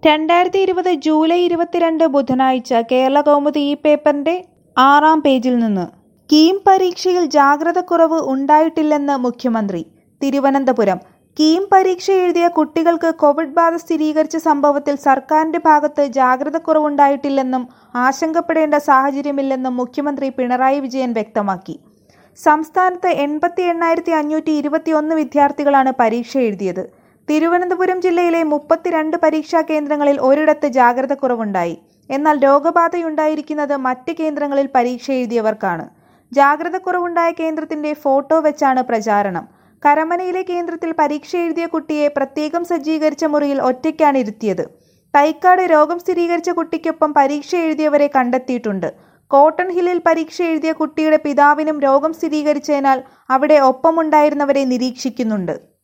രണ്ടായിരത്തി ഇരുപത് ജൂലൈ ഇരുപത്തിരണ്ട് ബുധനാഴ്ച കേരള കൗമുദി ഈ പേപ്പറിന്റെ ആറാം പേജിൽ നിന്ന് കീം പരീക്ഷയിൽ ജാഗ്രതക്കുറവ് ഉണ്ടായിട്ടില്ലെന്ന് മുഖ്യമന്ത്രി തിരുവനന്തപുരം കീം പരീക്ഷ എഴുതിയ കുട്ടികൾക്ക് കോവിഡ് ബാധ സ്ഥിരീകരിച്ച സംഭവത്തിൽ സർക്കാരിന്റെ ഭാഗത്ത് ജാഗ്രതക്കുറവുണ്ടായിട്ടില്ലെന്നും ആശങ്കപ്പെടേണ്ട സാഹചര്യമില്ലെന്നും മുഖ്യമന്ത്രി പിണറായി വിജയൻ വ്യക്തമാക്കി സംസ്ഥാനത്ത് എൺപത്തി എണ്ണായിരത്തി അഞ്ഞൂറ്റി ഇരുപത്തിയൊന്ന് വിദ്യാർത്ഥികളാണ് പരീക്ഷ എഴുതിയത് തിരുവനന്തപുരം ജില്ലയിലെ മുപ്പത്തിരണ്ട് പരീക്ഷാ കേന്ദ്രങ്ങളിൽ ഒരിടത്ത് ജാഗ്രതക്കുറവുണ്ടായി എന്നാൽ രോഗബാധയുണ്ടായിരിക്കുന്നത് മറ്റ് കേന്ദ്രങ്ങളിൽ പരീക്ഷ എഴുതിയവർക്കാണ് ജാഗ്രതക്കുറവുണ്ടായ കേന്ദ്രത്തിന്റെ ഫോട്ടോ വെച്ചാണ് പ്രചാരണം കരമനയിലെ കേന്ദ്രത്തിൽ പരീക്ഷ എഴുതിയ കുട്ടിയെ പ്രത്യേകം സജ്ജീകരിച്ച മുറിയിൽ ഒറ്റയ്ക്കാണ് ഇരുത്തിയത് തൈക്കാട് രോഗം സ്ഥിരീകരിച്ച കുട്ടിക്കൊപ്പം പരീക്ഷ എഴുതിയവരെ കണ്ടെത്തിയിട്ടുണ്ട് കോട്ടൺ ഹില്ലിൽ പരീക്ഷ എഴുതിയ കുട്ടിയുടെ പിതാവിനും രോഗം സ്ഥിരീകരിച്ചതിനാൽ അവിടെ ഒപ്പമുണ്ടായിരുന്നവരെ നിരീക്ഷിക്കുന്നുണ്ട്